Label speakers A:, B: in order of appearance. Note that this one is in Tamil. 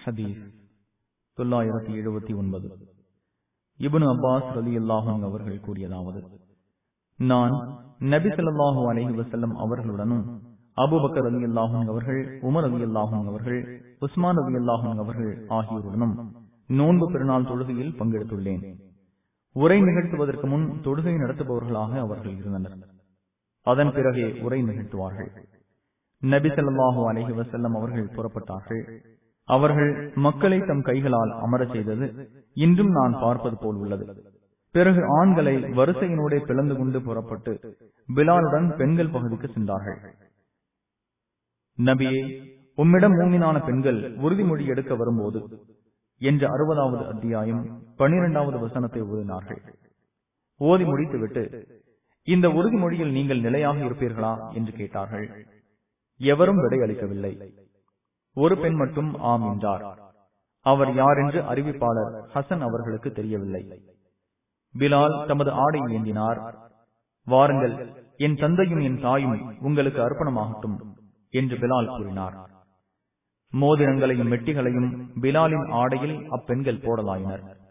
A: ஹதீஸ் தொள்ளாயிரத்தி எழுபத்தி ஒன்பது இபுன் அப்பாஸ் ரலி அல்லாஹும் அவர்கள் கூறியதாவது நான் நபி ஸல்லல்லாஹு அலைஹி வஸல்லம் அவர்களுடனும் அபூபக்கர் அலி அல்லாஹும் அவர்கள் உமர் அலி அல்லாஹும் அவர்கள் உஸ்மான் அலி அல்லாஹும் அவர்கள் ஆகியோருடனும் நோன்பு பெருநாள் தொழுகையில் பங்கெடுத்துள்ளேன் உரை நிகழ்த்துவதற்கு முன் தொழுகை நடத்துபவர்களாக அவர்கள் இருந்தனர் அதன் பிறகே உரை நிகழ்த்துவார்கள் நபி ஸல்லல்லாஹு அலைஹி வஸல்லம் அவர்கள் புறப்பட்டார்கள் அவர்கள் மக்களை தம் கைகளால் அமரச் செய்தது இன்றும் நான் பார்ப்பது போல் உள்ளது பிறகு ஆண்களை வரிசையினூடே பிளந்து கொண்டு புறப்பட்டு பிலாலுடன் பெண்கள் பகுதிக்கு சென்றார்கள் நபியே உம்மிடம் மூமினான பெண்கள் உறுதிமொழி எடுக்க வரும்போது என்ற அறுபதாவது அத்தியாயம் பனிரெண்டாவது வசனத்தை ஓதினார்கள் ஓதி முடித்துவிட்டு இந்த உறுதிமொழியில் நீங்கள் நிலையாக இருப்பீர்களா என்று கேட்டார்கள் எவரும் விடை அளிக்கவில்லை ஒரு பெண் மட்டும் ஆம் என்றார் அவர் யார் என்று அறிவிப்பாளர் ஹசன் அவர்களுக்கு தெரியவில்லை பிலால் தமது ஆடை ஏந்தினார் வாருங்கள் என் தந்தையும் என் தாயும் உங்களுக்கு அர்ப்பணமாகட்டும் என்று பிலால் கூறினார் மோதிரங்களையும் மெட்டிகளையும் பிலாலின் ஆடையில் அப்பெண்கள் போடலாயினர்